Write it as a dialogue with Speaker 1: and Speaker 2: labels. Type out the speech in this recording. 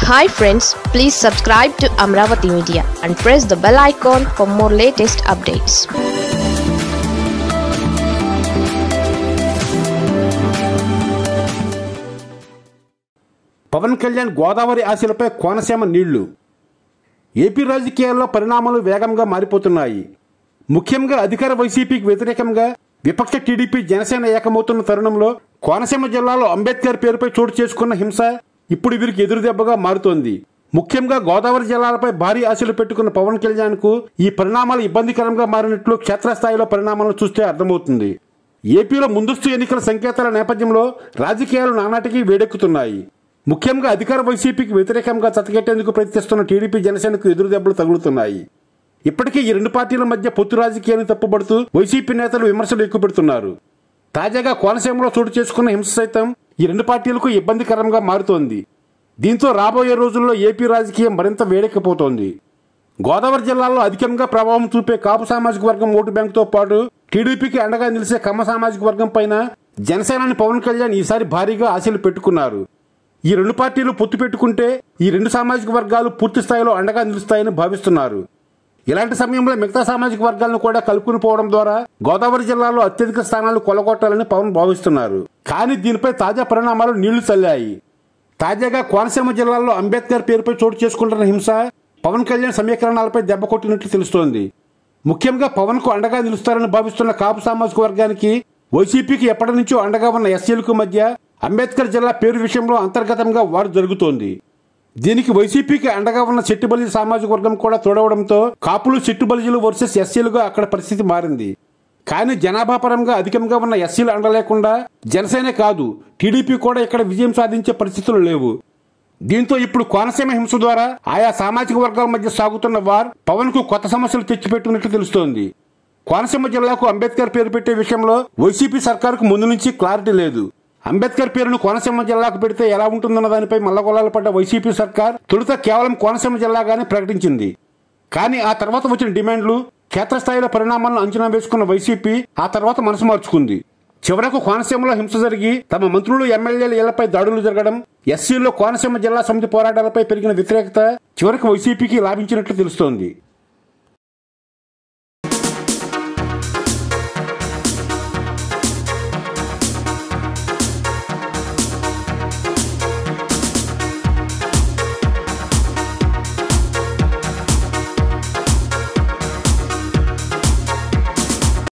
Speaker 1: hi friends please subscribe to Amaravati media and press the bell icon for more latest updates
Speaker 2: Pawan Kalyan Godavari ఆశలపై కోనసీమ నీళ్లు AP రాజకీయాల్లో పరిణామాలు వేగంగా మారిపోతున్నాయి ముఖ్యంగా అధికార వైసీపీకి వ్యతిరేకంగా విపక్ష టీడీపీ జనసేన ఏకమవుతున్న తరుణంలో కోనసీమ జిల్లాలో అంబేద్కర్ పేరుపై చోటు చేసుకున్న హింస ఇప్పుడు వీరికి ఎదురుదెబ్బగా మారుతోంది ముఖ్యంగా గోదావరి జిల్లాలపై భారీ ఆశలు పెట్టుకున్న పవన్ కళ్యాణ్ కు ఈ పరిణామాలు ఇబ్బందికరంగా మారినట్లు క్షేత్రస్థాయిలో పరిణామాలను చూస్తే అర్థమవుతుంది ఏపీలో ముందస్తు ఎన్నికల సంకేతాల నేపథ్యంలో రాజకీయాలు నానాటికి వేడెక్కుతున్నాయి ముఖ్యంగా అధికార వైసీపీకి వ్యతిరేకంగా చతకెట్టేందుకు ప్రయత్నిస్తున్న టీడీపీ జనసేనకు ఎదురు దెబ్బలు తగులుతున్నాయి ఇప్పటికే ఈ రెండు పార్టీల మధ్య పొత్తు రాజకీయాన్ని తప్పుబడుతూ వైసీపీ నేతలు విమర్శలు ఎక్కుపెడుతున్నారు తాజాగా కోనసీమలో చోటు చేసుకున్న హింస సైతం ఈ రెండు పార్టీలకు ఇబ్బందికరంగా మారుతోంది దీంతో రాబోయే రోజుల్లో ఏపీ రాజకీయం మరింత వేడెక్కిపోతోంది గోదావరి జిల్లాలో అధికంగా ప్రభావం చూపే కాపు సామాజిక వర్గం ఓటు బ్యాంకుతో పాటు టీడీపీకి అండగా నిలిచే కమ్మ సామాజిక వర్గం పైన జనసేనాని పవన్ కళ్యాణ్ ఈసారి భారీగా ఆశలు పెట్టుకున్నారు ఈ రెండు పార్టీలు పొత్తు పెట్టుకుంటే ఈ రెండు సామాజిక వర్గాలు పూర్తి స్థాయిలో అండగా నిలుస్తాయని భావిస్తున్నారు ఇలాంటి సమయంలో మిగతా సామాజిక వర్గాలను కూడా కలుపుకుని పోవడం ద్వారా గోదావరి జిల్లాలో అత్యధిక స్థానాలు కొలగొట్టాలని పవన్ భావిస్తున్నారు కానీ దీనిపై తాజా పరిణామాలు నీళ్లు చల్లాయి తాజాగా కోనసీమ జిల్లాలో అంబేద్కర్ పేరుపై చోటు చేసుకుంటున్న హింస పవన్ కళ్యాణ్ సమీకరణాలపై దెబ్బ కొట్టినట్లు తెలుస్తోంది ముఖ్యంగా పవన్ కు అండగా నిలుస్తారని భావిస్తున్న కాపు సామాజిక వర్గానికి వైసీపీకి ఎప్పటి నుంచో అండగా ఉన్న ఎస్సీలకు మధ్య అంబేద్కర్ జిల్లా పేరు విషయంలో అంతర్గతంగా వారు జరుగుతోంది దీనికి వైసీపీకి అండగా ఉన్న చెట్టుబలిజీ సామాజిక వర్గం కూడా తోడవడంతో కాపులు చెట్టుబలిజీలు వర్సెస్ ఎస్సీలుగా అక్కడ పరిస్థితి మారింది కానీ జనాభా పరంగా అధికంగా ఉన్న ఎస్సీలు అండ లేకుండా జనసేనే కాదు టీడీపీ కూడా ఇక్కడ విజయం సాధించే పరిస్థితులు లేవు దీంతో ఇప్పుడు కోనసీమ హింస ద్వారా ఆయా సామాజిక వర్గాల మధ్య సాగుతున్న వార్ పవన్ కు కొత్త సమస్యలు తెచ్చిపెట్టినట్లు తెలుస్తోంది కోనసీమ జిల్లాకు అంబేద్కర్ పేరు పెట్టే విషయంలో వైసీపీ సర్కారుకు ముందు నుంచి క్లారిటీ లేదు అంబేద్కర్ పేరును కోనసీమ జిల్లాకు పెడితే ఎలా ఉంటుందన్న దానిపై మల్లగొల్లాలు పడ్డ వైసీపీ సర్కార్ తొలుత కేవలం కోనసీమ జిల్లాగానే ప్రకటించింది కానీ ఆ తర్వాత వచ్చిన డిమాండ్లు క్షేత్రస్థాయిలో పరిణామాలను అంచనా వేసుకున్న వైసీపీ ఆ తర్వాత మనసు మార్చుకుంది చివరకు కోనసీమలో హింస జరిగి తమ మంత్రులు ఎమ్మెల్యేల ఇళ్లపై దాడులు జరగడం ఎస్సీల్లో కోనసీమ జిల్లా సమితి పోరాటాలపై పెరిగిన వ్యతిరేకత చివరకు వైసీపీకి లాభించినట్లు తెలుస్తోంది